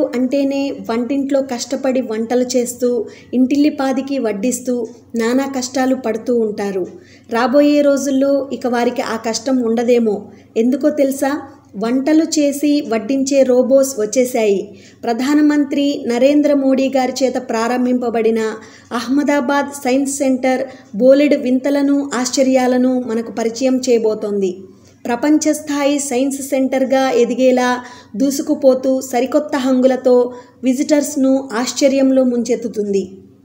అంటేనే వంటింట్లో కష్టపడి వంటలు చేస్తూ ఇంటిల్లిపాదికి వడ్డిస్తూ నానా కష్టాలు పడుతూ ఉంటారు రాబోయే రోజుల్లో ఇక వారికి ఆ కష్టం ఉండదేమో ఎందుకో తెలుసా వంటలు చేసి వడ్డించే రోబోస్ వచ్చేశాయి ప్రధానమంత్రి నరేంద్ర మోడీ గారి చేత ప్రారంభింపబడిన అహ్మదాబాద్ సైన్స్ సెంటర్ బోలెడు వింతలను ఆశ్చర్యాలను మనకు పరిచయం చేయబోతోంది ప్రపంచ స్థాయి సైన్స్ సెంటర్గా ఎదిగేలా దూసుకుపోతూ సరికొత్త హంగులతో విజిటర్స్ను ఆశ్చర్యంలో ముంచెత్తుతుంది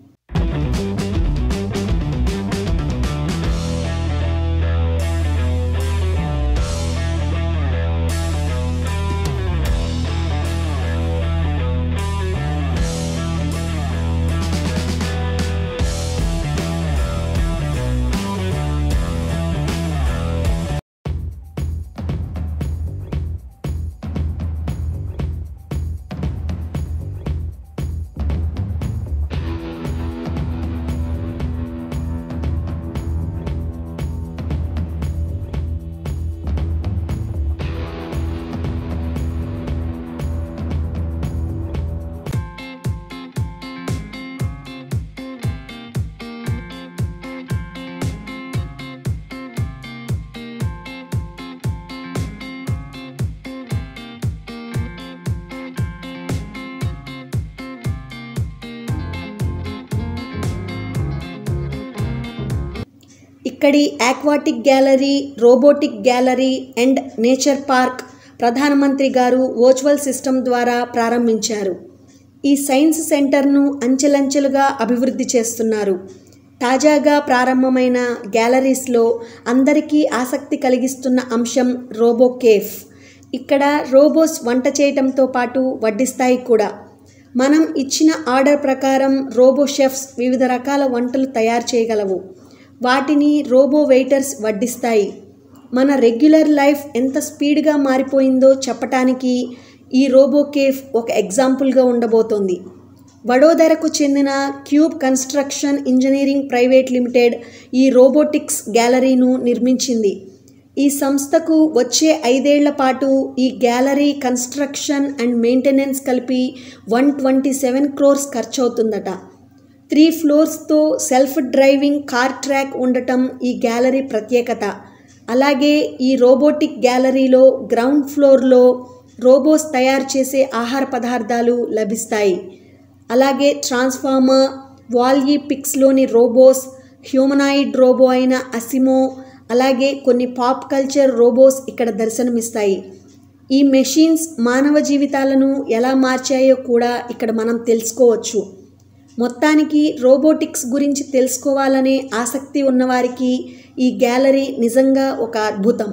ఇక్కడి aquatic gallery robotic gallery and nature park ప్రధానమంత్రి గారు వర్చువల్ సిస్టమ్ ద్వారా ప్రారంభించారు ఈ సైన్స్ సెంటర్ను అంచెలంచెలుగా అభివృద్ధి చేస్తున్నారు తాజాగా ప్రారంభమైన గ్యాలరీస్లో అందరికీ ఆసక్తి కలిగిస్తున్న అంశం రోబో కేఫ్ ఇక్కడ రోబోస్ వంట చేయటంతో పాటు వడ్డిస్తాయి కూడా మనం ఇచ్చిన ఆర్డర్ ప్రకారం రోబో షెఫ్స్ వివిధ రకాల వంటలు తయారు చేయగలవు వాటిని రోబో వెయిటర్స్ వడ్డిస్తాయి మన రెగ్యులర్ లైఫ్ ఎంత స్పీడ్గా మారిపోయిందో చెప్పటానికి ఈ రోబో కేఫ్ ఒక ఎగ్జాంపుల్గా ఉండబోతోంది వడోదరకు చెందిన cube construction engineering private limited ఈ రోబోటిక్స్ గ్యాలరీను నిర్మించింది ఈ సంస్థకు వచ్చే ఐదేళ్ల పాటు ఈ గ్యాలరీ కన్స్ట్రక్షన్ అండ్ మెయింటెనెన్స్ కలిపి వన్ ట్వంటీ సెవెన్ క్రోర్స్ ఖర్చు అవుతుందట త్రీ ఫ్లోర్స్తో సెల్ఫ్ డ్రైవింగ్ కార్ ట్రాక్ ఉండటం ఈ గ్యాలరీ ప్రత్యేకత అలాగే ఈ రోబోటిక్ గ్యాలరీలో గ్రౌండ్ ఫ్లోర్లో రోబోస్ తయారు చేసే ఆహార పదార్థాలు లభిస్తాయి అలాగే ట్రాన్స్ఫార్మర్ వాల్యీ పిక్స్లోని రోబోస్ హ్యూమనాయిడ్ రోబో అయిన అసిమో అలాగే కొన్ని పాప్ కల్చర్ రోబోస్ ఇక్కడ దర్శనమిస్తాయి ఈ మెషిన్స్ మానవ జీవితాలను ఎలా మార్చాయో కూడా ఇక్కడ మనం తెలుసుకోవచ్చు మొత్తానికి రోబోటిక్స్ గురించి తెలుసుకోవాలనే ఆసక్తి ఉన్నవారికి ఈ గ్యాలరీ నిజంగా ఒక అద్భుతం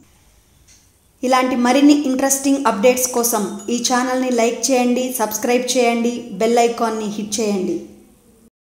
ఇలాంటి మరిన్ని ఇంట్రెస్టింగ్ అప్డేట్స్ కోసం ఈ ఛానల్ని లైక్ చేయండి సబ్స్క్రైబ్ చేయండి బెల్ ఐకాన్ని హిట్ చేయండి